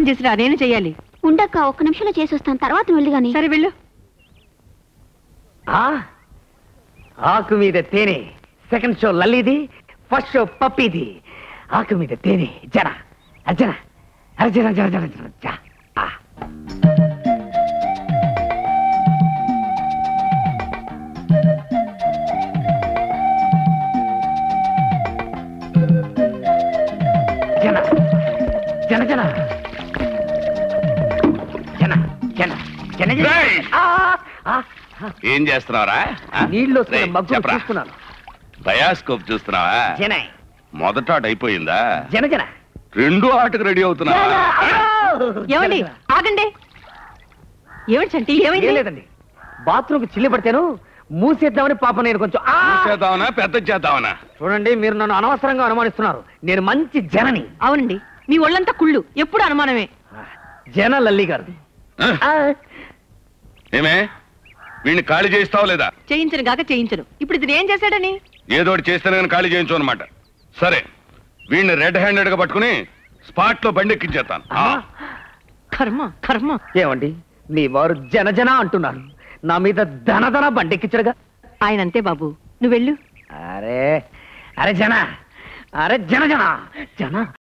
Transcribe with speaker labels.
Speaker 1: పని చేసిరా నేను చెయ్యాలి
Speaker 2: ఉండక్క ఒక్క నిమిషంలో చేసి వస్తాను తర్వాత వెళ్ళి గాని
Speaker 1: సరే వెళ్ళు
Speaker 3: ఆ ఆకు మీద తేనె సెకండ్ షో లల్లిది ఫస్ట్ షో పప్పిది ఆకు మీద తేనె జన అర్జన అర్జన జన జన జన జ. ఆ. జన జన జన జన జన జన జన
Speaker 4: రేయ్!
Speaker 3: ఆ, ఆ, ఆ.
Speaker 4: ఏం చేస్తున్నావురా ఆ?
Speaker 3: నీళ్ళు వస్తున్న
Speaker 4: రేయ్,
Speaker 3: మగ్గులు
Speaker 4: చెప్పరా
Speaker 3: చూస్తున్నాను
Speaker 4: బయాస్కోప్ చూస్తున్నావా
Speaker 3: జన
Speaker 4: మొదట ఆట అయిపోయిందా
Speaker 3: జన జన
Speaker 4: రెండో ఆటకు రెడీ అవుతున్నావా
Speaker 1: ఏమండి ఆగండి ఏమిటి చంటి
Speaker 3: ఏం
Speaker 1: ఏమైంది
Speaker 3: లేదండి బాత్రూమ్ చిల్లి పడితేను మూసేద్దామని పాప నేను కొంచెం ఆ!
Speaker 4: చేద్దామనా పెద్ద చేద్దామనా
Speaker 3: చూడండి మీరు నన్ను అనవసరంగా అనుమానిస్తున్నారు నేను మంచి జనని
Speaker 1: అవునండి మీ ఒళ్ళంతా కుళ్ళు ఎప్పుడు అనుమానమే
Speaker 3: జన లల్లి గారు
Speaker 4: ఆ?
Speaker 3: ఆ,
Speaker 4: ఏమే వీడిని ఖాళీ చేస్తావు లేదా
Speaker 1: చేయించను గాక చేయించను ఇప్పుడు ఇది ఏం చేశాడని
Speaker 4: ఏదో ఒకటి చేస్తేనే కానీ ఖాళీ చేయించు అనమాట సరే వీడిని రెడ్ హ్యాండెడ్ గా పట్టుకుని స్పాట్ లో బండి ఎక్కించేస్తాను ఆ.
Speaker 1: కర్మ కర్మ
Speaker 3: ఏమండి మీ వారు జన జన అంటున్నారు నా మీద ధన ధన బండెక్కించడుగా
Speaker 1: ఆయన అంతే బాబు నువ్వు వెళ్ళు
Speaker 3: అరే అరే జన అరే జన జన జన